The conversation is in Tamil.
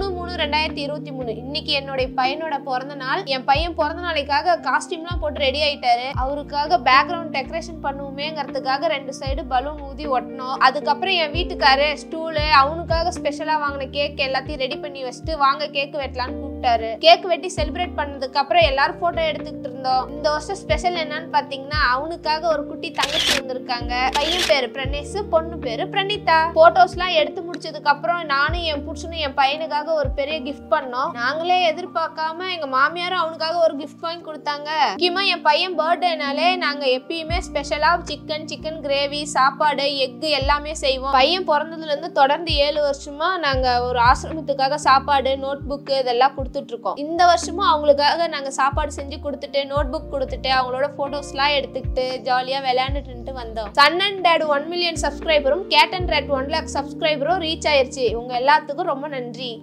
மூணு ரெண்டாயிரத்தி இருபத்தி மூணு இன்னைக்கு என்னுடைய பையனோட பிறந்த நாள் என் பையன் பிறந்த நாளைக்காக காஸ்டியூம்லாம் போட்டு ரெடி ஆயிட்டாரு அவருக்காக பேக்ரவுண்ட் டெக்கரேஷன் பண்ணுவோமேங்கிறதுக்காக ரெண்டு சைடு பலூன் ஊதி ஒட்டணும் அதுக்கப்புறம் என் வீட்டுக்காரு ஸ்டூலு அவனுக்காக ஸ்பெஷலா வாங்கின கேக் எல்லாத்தையும் ரெடி பண்ணி வச்சுட்டு வாங்க கேக் வெட்டலாம்னு கூப்பிட்டாரு கேக் வெட்டி செலிப்ரேட் பண்ணதுக்கு அப்புறம் எல்லாரும் போட்டோ எடுத்துக்கிட்டு இருந்தோம் இந்த வருஷம் ஸ்பெஷல் என்னன்னு பாத்தீங்கன்னா அவனுக்காக ஒரு குட்டி தங்கச்சி வந்திருக்காங்க பையன் பேரு பிரணேஷ் பொண்ணு பேரு பிரணீதா போட்டோஸ்லாம் எடுத்து முடிச்சதுக்கு அப்புறம் நானும் என் புருஷனும் என் பையனுக்காக ஒரு பெரிய கிஃப்ட் பண்ணோம் நாங்களே எதிர்பார்க்காம எங்க மாமியாரும் அவனுக்காக ஒரு கிஃப்ட் வாங்கி கொடுத்தாங்க முக்கியமா என் பையன் பர்த்டேனாலே நாங்க எப்பயுமே ஸ்பெஷலா சிக்கன் சிக்கன் கிரேவி சாப்பாடு எக்கு எல்லாமே செய்வோம் பையன் பிறந்ததுல இருந்து தொடர்ந்து ஏழு வருஷமா நாங்க ஒரு ஆசிரமத்துக்காக சாப்பாடு நோட் புக் இதெல்லாம் கொடுத்துட்டு இருக்கோம் இந்த வருஷமும் அவங்களுக்காக நாங்க சாப்பாடு செஞ்சு கொடுத்துட்டு நோட் புக் கொடுத்துட்டு அவங்களோட போட்டோஸ்லாம் எடுத்துக்கிட்டு ஜாலியா விளையாண்டுட்டு வந்தோம் son and dad one million சப்ஸ்கிரைபரும் cat and rat one lakh சப்ஸ்கிரைபரும் ரீச் ஆயிருச்சு உங்க எல்லாத்துக்கும் ரொம்ப நன்றி